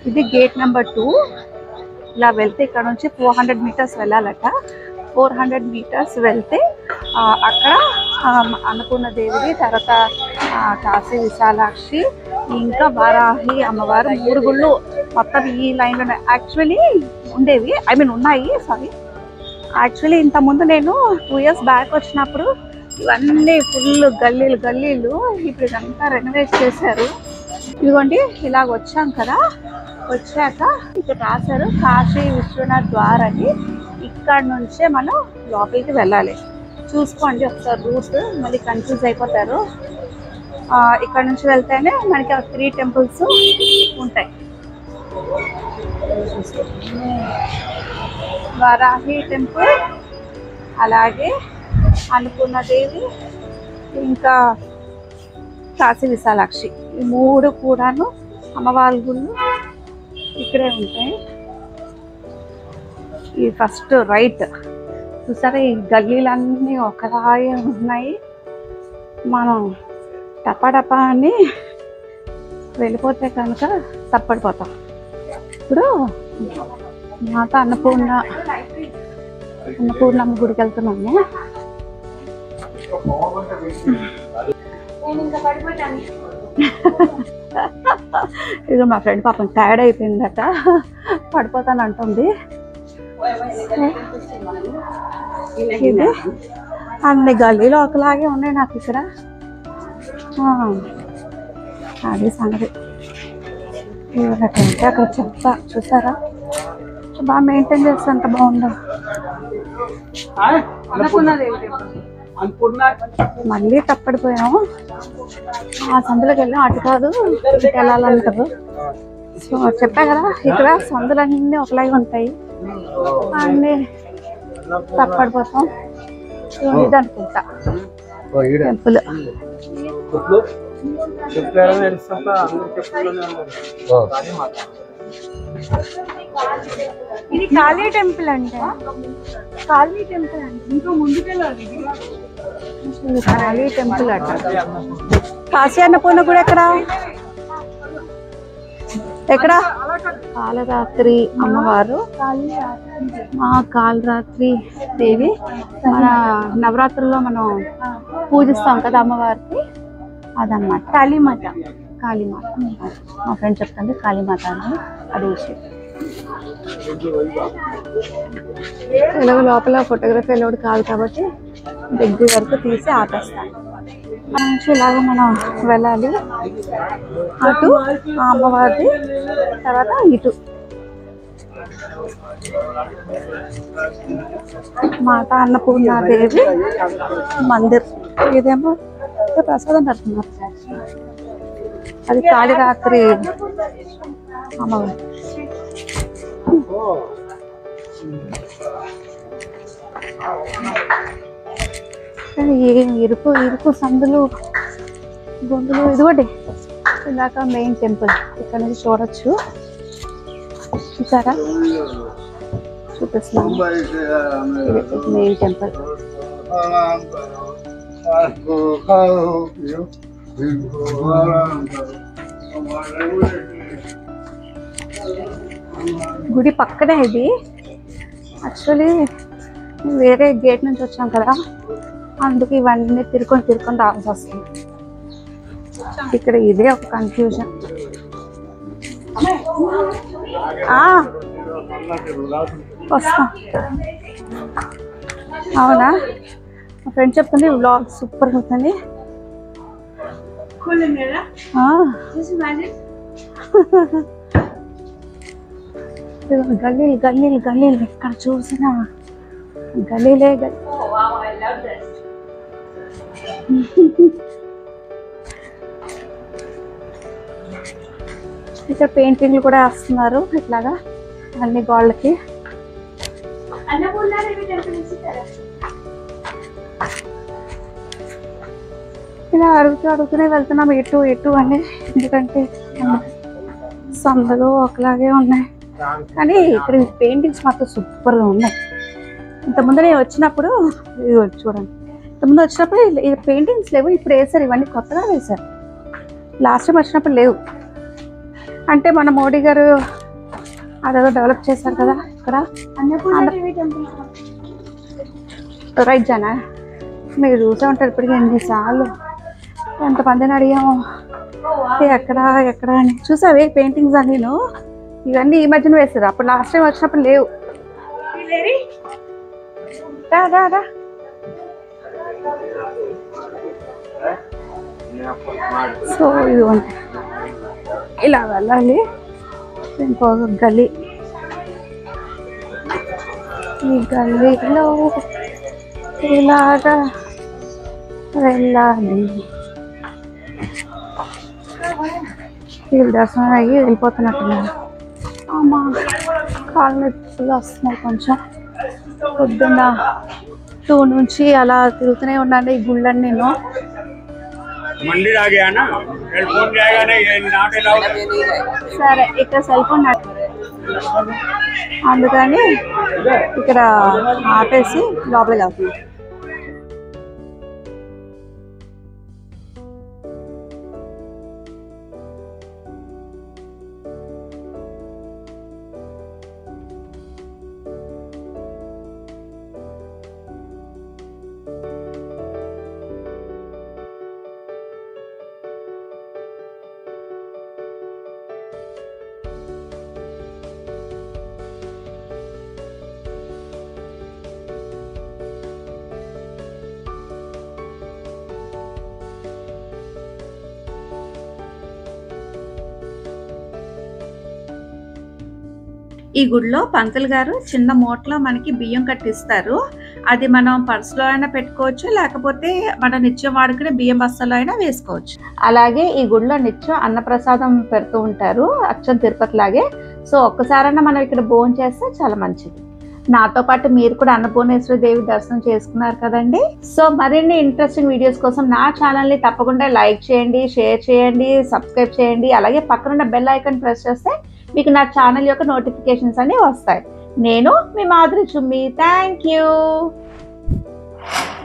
ఇది gate number two ఇలా వెళ్తే ఇక్కడ నుంచి ఫోర్ హండ్రెడ్ మీటర్స్ వెళ్ళాలట ఫోర్ హండ్రెడ్ మీటర్స్ వెళ్తే ఆ, అక్కడ ఆ, అన్నపూర్ణ దేవిది తర్వాత ఆ, కాశీ విశాలాక్షి ఇంకా వారాహి అమ్మవారు మూడు గుళ్ళు మొత్తం ఈ లైన్లో యాక్చువల్లీ ఉండేవి ఐ మీన్ ఉన్నాయి సారీ యాక్చువల్లీ ఇంతకుముందు నేను టూ ఇయర్స్ బ్యాక్ వచ్చినప్పుడు ఇవన్నీ ఫుల్ గల్లీలు గల్లీలు ఇప్పుడు ఇదంతా రెనోవేట్ చేశారు ఇదిగోండి ఇలాగ వచ్చాం కదా వచ్చాక ఇక్కడ రాశారు కాశీ విశ్వనాథ్ ద్వార్ అని ఇక్కడ నుంచే మనం లోపలికి వెళ్ళాలి చూసుకోండి ఒకసారి రూట్ మళ్ళీ కన్ఫ్యూజ్ అయిపోతారు ఆ, ఇక్కడ నుంచి వెళ్తేనే మనకి ఆ త్రీ టెంపుల్స్ ఉంటాయి వారాహి టెంపుల్ అలాగే అన్నపూర్ణదేవి ఇంకా కాశీ విశాలాక్షి ఈ మూడు కూడాను అమ్మవారి గుళ్ళు ఇక్కడే ఉంటాయి ఈ ఫస్ట్ రైట్ చూసారా ఈ గల్లీలన్నీ ఒకలాగే ఉన్నాయి మనం టపా టపా అని వెళ్ళిపోతే కనుక తప్పడిపోతాం ఇప్పుడు మాత అన్నపూర్ణ అన్నపూర్ణమ్మ గుడికి వెళ్తున్నాము ఇది మా ఫ్రెండ్ పాపం టైర్డ్ అయిపోయిందట పడిపోతాను అంటుంది ఇది అన్ని గల్లీలు ఒకలాగే ఉన్నాయి నాకు ఇక్కడ ఆ, అది సంగతి ఇవ్వకంటే అక్కడ చెప్తా చూసారా బాగా మెయింటైన్ చేస్తే ఎంత బాగుందో మళ్ళీ తప్పడిపోయాము ఆ సందులోకి వెళ్ళాం అటు కాదు ఇటు వెళ్ళాలంటారు సో చెప్పా కదా ఇక్కడ సందులన్నీ ఒకలాగే ఉంటాయి అన్నీ తప్పడిపోతాం సో ఇది అనుకుంటా టెంపుల్ ఇది కాళీ టెంపుల్ అంటే కాళీ టెంపుల్ అంటే ఇంకా ముందుకెళ్ళాలి కాళీ టెంపుల్ అట కాశీ అన్నపూర్ణ కూడా ఎక్కడ ఎక్కడ కాలరాత్రి అమ్మవారు ఆ కాలరాత్రి దేవి మన నవరాత్రుల్లో మనం పూజిస్తాం కదా అమ్మవారికి అదన్నమాట కాళీమాత కాళీమాత మా ఫ్రెండ్ చెప్తుంది కాళీమాత అని అది విషయం ఎలాగ లోపల ఫోటోగ్రఫీ అలౌడ్ కాదు కాబట్టి దగ్గర వరకు తీసి ఆపేస్తాను అక్కడ నుంచి ఇలాగ మనం వెళ్ళాలి అటు ఆ అమ్మవారిది తర్వాత ఇటు మాత అన్నపూర్ణాదేవి మందిర్ ఇదేమో ఏదో ప్రసాదం పెడుతున్నారు అది కాళీరాత్రి అమ్మవారు కానీ ఏం ఇరుకు ఇరుకు సందులు గొంతులు ఇదిగోటి ఇందాక మెయిన్ టెంపుల్ ఇక్కడ నుంచి చూడొచ్చు చూసారా చూపిస్తున్నాను మెయిన్ టెంపుల్ గుడి పక్కనే ఇది యాక్చువల్లీ వేరే గేట్ నుంచి వచ్చాం కదా అందుకు ఇవన్నీ తిరుకొని తిరుకొని రావాల్సి వస్తుంది ఇక్కడ ఇదే ఒక కన్ఫ్యూజన్ వస్తాం అవునా మా ఫ్రెండ్ చెప్తుంది వ్లాగ్ సూపర్ అవుతుంది ఆ. ఇదిగో గల్లీలు గల్లీలు గల్లీలు ఎక్కడ చూసినా గల్లీలే గల్లీ ఇక్కడ పెయింటింగ్లు కూడా వేస్తున్నారు ఇట్లాగా అన్ని గోళ్ళకి ఇలా అడుగుతూ అడుగుతూనే వెళ్తున్నాం ఎటు ఎటు అని ఎందుకంటే సందులు ఒకలాగే ఉన్నాయి కానీ ఇక్కడ పెయింటింగ్స్ మాత్రం సూపర్ గా ఉన్నాయి ఇంతకుముందు నేను వచ్చినప్పుడు ఇదిగో చూడండి ఇంతకుముందు వచ్చినప్పుడు ఈ- ఈ పెయింటింగ్స్ లేవు ఇప్పుడు వేసారు ఇవన్నీ కొత్తగా వేశారు లాస్ట్ టైం వచ్చినప్పుడు లేవు అంటే మన మోడీ గారు అదేదో డెవలప్ చేశారు కదా ఇక్కడ అన్నపూర్ణదేవి టెంపుల్ రైట్ జానా మీరు చూసే ఉంటారు ఇప్పటికీ ఎన్నిసార్లు ఎంతమందిని అడిగాము ఏ ఎక్కడ ఎక్కడ అని చూసావే పెయింటింగ్స్ అని నేను ఇవన్నీ ఈ మధ్యన వేసారు అప్పుడు లాస్ట్ టైం వచ్చినప్పుడు లేవు రా రా రా సో ఇదిగోండి ఇలా వెళ్ళాలి ఇంకొక గల్లీ ఈ గల్లీలో ఇలాగా వెళ్ళాలి వీళ్ళు దర్శనం అయ్యి వెళ్ళిపోతున్నట్టున్నారు అమ్మా కాళ్ళ నొప్పులు వస్తున్నాయి కొంచెం పొద్దున్న టూ నుంచి అలా తిరుగుతూనే ఉన్నాను ఈ గుళ్ళని నేను मंदिर आ गया ना फिर फोन जाएगा नहीं ये नाटे लाओ సరే ఇక్కడ సెల్ ఫోన్ అందుకని ఇక్కడ ఆపేసి లోపలికి వెళ్తున్నాం ఈ గుడిలో పంతులు గారు చిన్న మూటలో మనకి బియ్యం కట్టిస్తారు అది మనం పర్సులో అయినా పెట్టుకోవచ్చు లేకపోతే మనం నిత్యం వాడుకునే బియ్యం బస్తాలో అయినా వేసుకోవచ్చు అలాగే ఈ గుడిలో నిత్యం అన్నప్రసాదం పెడుతూ ఉంటారు అచ్చం తిరుపతి లాగే సో ఒక్కసారైనా మనం ఇక్కడ భోజనం చేస్తే చాలా మంచిది నాతో పాటు మీరు కూడా అన్నపూర్ణేశ్వరి దేవి దర్శనం చేసుకున్నారు కదండి సో మరిన్ని ఇంట్రెస్టింగ్ వీడియోస్ కోసం నా ఛానల్ని తప్పకుండా లైక్ చేయండి షేర్ చేయండి సబ్స్క్రైబ్ చేయండి అలాగే పక్కనున్న బెల్ ఐకాన్ ప్రెస్ చేస్తే మీకు నా ఛానల్ యొక్క నోటిఫికేషన్స్ అన్ని వస్తాయి నేను మీ మాధురి చుమ్మి థ్యాంక్ యూ